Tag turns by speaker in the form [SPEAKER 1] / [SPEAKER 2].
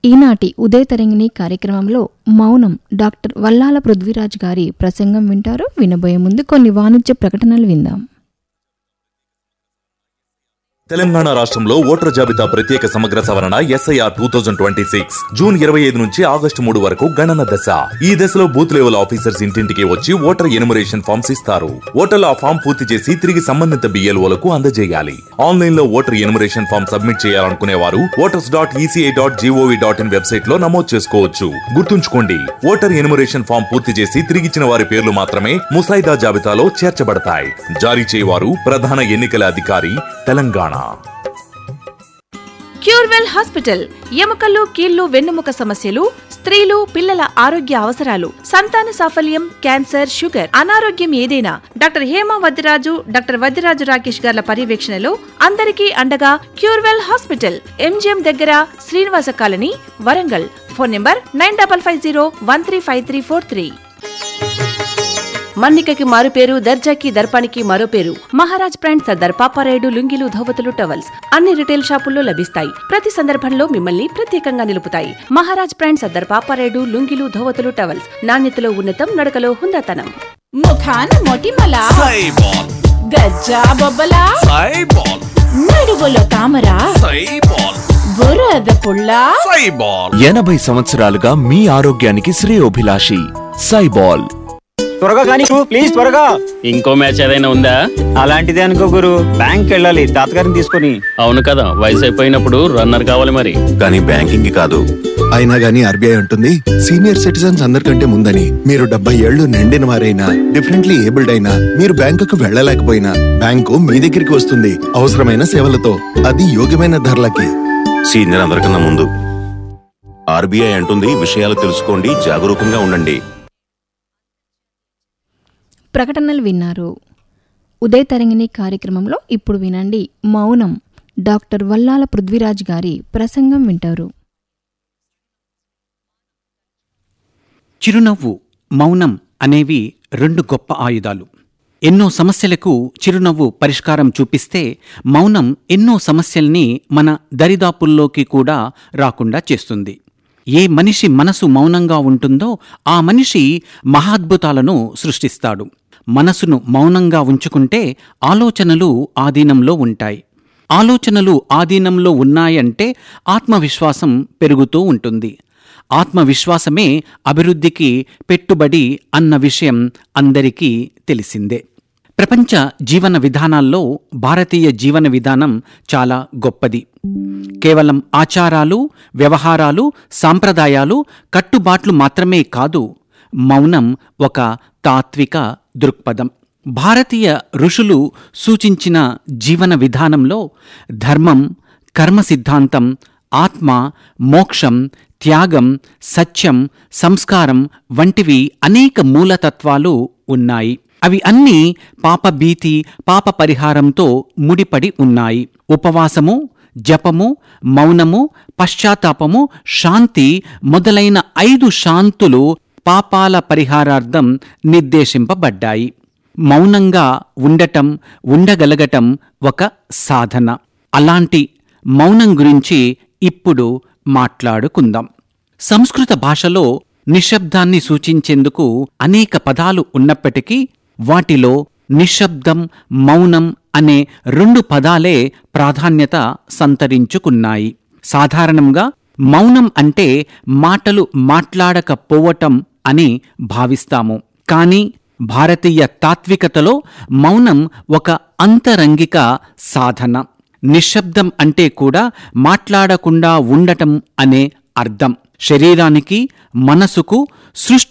[SPEAKER 1] ఈనాటి ఉదయ తరంగిణి కార్యక్రమంలో మౌనం డాక్టర్ వల్లాల పృథ్వీరాజ్ గారి ప్రసంగం వింటారు వినబోయే ముందు కొన్ని వాణిజ్య ప్రకటనలు విందాం
[SPEAKER 2] తెలంగాణ రాష్ట్రంలో ఓటర్ జాబితా ప్రత్యేక సమగ్ర సవరణ SIR two thousand twenty six June ఇరవై ఐదు నుంచి ఆగస్టు మూడు వరకు గణన దశ ఈ దశలో బూత్ లెవెల్ ఆఫీసర్స్ ఇంటింటికి వచ్చి ఓటర్ ఎనుమరేషన్ ఫామ్స్ ఇస్తారు ఓటర్లు ఆ ఫామ్ పూర్తి చేసి తిరిగి సంబంధిత బిఎల్ఓలకు అందజేయాలి ఆన్లైన్ లో ఓటర్ ఎనుమరేషన్ ఫామ్ సబ్మిట్ చేయాలనుకునే వారు voters dot ECI dot G O V dot in website లో నమోదు చేసుకోవచ్చు గుర్తుంచుకోండి ఓటర్ ఎనుమరేషన్ ఫామ్ పూర్తి చేసి తిరిగిచ్చిన వారి పేర్లు మాత్రమే ముసాయిదా జాబితాలో చేర్చబడతాయి జారీ చేయవారు ప్రధాన ఎన్నికల అధికారి తెలంగాణ
[SPEAKER 3] క్యూర్వెల్ హాస్పిటల్ ఎముకలు కీళ్లు వెన్నుముక సమస్యలు స్త్రీలు పిల్లల ఆరోగ్య అవసరాలు సంతాన సాఫల్యం క్యాన్సర్ షుగర్ అనారోగ్యం ఏదైనా డాక్టర్ హేమ వద్దిరాజు డాక్టర్ వద్దిరాజు రాకేష్ గార్ల పర్యవేక్షణలో అందరికీ అండగా క్యూర్వెల్ హాస్పిటల్ ఎంజిఎం దగ్గర Srinivasa colony Warangal phone number nine double five zero one three five three four three మన్నికకి మారు పేరు దర్జాకి దర్పానికి మరో పేరు మహారాజ్ బ్రాండ్ సర్దార్ పాపారాయుడు లుంగిలు ధోవతులు టవల్స్ అన్ని రిటైల్ షాపుల్లో లభిస్తాయి ప్రతి సందర్భంలో మిమ్మల్ని ప్రత్యేకంగా నిలుపుతాయి మహారాజ్ బ్రాండ్ సర్దార్ పాపారాయుడు లుంగిలు ధోవతులు టవల్స్ నాణ్యతలో ఉన్నతం నడకలో హుందాతనం
[SPEAKER 4] ముఖాన మొటిమల
[SPEAKER 5] సైబాల్
[SPEAKER 4] గజ్జా బొబ్బల
[SPEAKER 5] సైబాల్
[SPEAKER 4] నడువులో తామర
[SPEAKER 5] సైబాల్
[SPEAKER 4] బురద పుల్ల
[SPEAKER 5] సైబాల్
[SPEAKER 6] ఎనభై సంవత్సరాలుగా మీ ఆరోగ్యానికి శ్రేయోభిలాషి సైబాల్
[SPEAKER 7] త్వరగా కానీ ప్లీజ్ త్వరగా
[SPEAKER 8] ఇంకో మ్యాచ్ ఏదైనా ఉందా
[SPEAKER 7] అలాంటిదే అనుకో గురు బ్యాంక్ వెళ్ళాలి తాతగారిని తీసుకొని
[SPEAKER 8] అవును కదా వయసు అయిపోయినప్పుడు రన్నర్ కావాలి మరి
[SPEAKER 9] కానీ బ్యాంకింగ్ కాదు
[SPEAKER 10] అయినా గానీ ఆర్బీఐ ఉంటుంది సీనియర్ సిటిజన్స్ అందరికంటే ముందని మీరు డెబ్బై ఏళ్లు నిండిన వారైనా డిఫరెంట్లీ ఏబుల్డ్ అయినా మీరు బ్యాంకుకు వెళ్ళలేకపోయినా బ్యాంకు మీ దగ్గరికి వస్తుంది అవసరమైన సేవలతో అది యోగ్యమైన ధరలకి
[SPEAKER 9] సీనియర్ అందరికన్నా ముందు ఆర్బీఐ అంటుంది విషయాలు తెలుసుకోండి జాగరూకంగా ఉండండి
[SPEAKER 1] ప్రకటనలు విన్నారు ఉదయ తరంగిణి కార్యక్రమంలో ఇప్పుడు వినండి మౌనం డాక్టర్ వల్లాల పృథ్వీరాజ్ గారి ప్రసంగం వింటారు
[SPEAKER 11] చిరునవ్వు మౌనం అనేవి రెండు గొప్ప ఆయుధాలు ఎన్నో సమస్యలకు చిరునవ్వు పరిష్కారం చూపిస్తే మౌనం ఎన్నో సమస్యల్ని మన దరిదాపుల్లోకి కూడా రాకుండా చేస్తుంది ఏ మనిషి మనసు మౌనంగా ఉంటుందో ఆ మనిషి మహాద్భుతాలను సృష్టిస్తాడు మనసును మౌనంగా ఉంచుకుంటే ఆలోచనలు ఆధీనంలో ఉంటాయి ఆలోచనలు ఆధీనంలో ఉన్నాయంటే ఆత్మవిశ్వాసం పెరుగుతూ ఉంటుంది ఆత్మవిశ్వాసమే అభివృద్ధికి పెట్టుబడి అన్న విషయం అందరికీ తెలిసిందే ప్రపంచ జీవన విధానాల్లో భారతీయ జీవన విధానం చాలా గొప్పది కేవలం ఆచారాలు వ్యవహారాలు సాంప్రదాయాలు కట్టుబాట్లు మాత్రమే కాదు మౌనం ఒక తాత్విక దృక్పథం భారతీయ ఋషులు సూచించిన జీవన విధానంలో ధర్మం కర్మ సిద్ధాంతం ఆత్మ మోక్షం త్యాగం సత్యం సంస్కారం వంటివి అనేక మూలతత్వాలు ఉన్నాయి అవి అన్నీ పాపభీతి పాప పరిహారంతో ముడిపడి ఉన్నాయి ఉపవాసము జపము మౌనము పశ్చాత్తాపము శాంతి మొదలైన ఐదు శాంతులు పాపాల పరిహారార్థం నిర్దేశింపబడ్డాయి మౌనంగా ఉండటం ఉండగలగటం ఒక సాధన అలాంటి మౌనం గురించి ఇప్పుడు మాట్లాడుకుందాం సంస్కృత భాషలో నిశ్శబ్దాన్ని సూచించేందుకు అనేక పదాలు ఉన్నప్పటికీ వాటిలో నిశ్శబ్దం మౌనం అనే రెండు పదాలే ప్రాధాన్యత సంతరించుకున్నాయి సాధారణంగా మౌనం అంటే మాటలు మాట్లాడకపోవటం అని భావిస్తాము కానీ భారతీయ తాత్వికతలో మౌనం ఒక అంతరంగిక సాధన నిశ్శబ్దం అంటే కూడా మాట్లాడకుండా ఉండటం అనే అర్థం శరీరానికి మనసుకు సృష్టి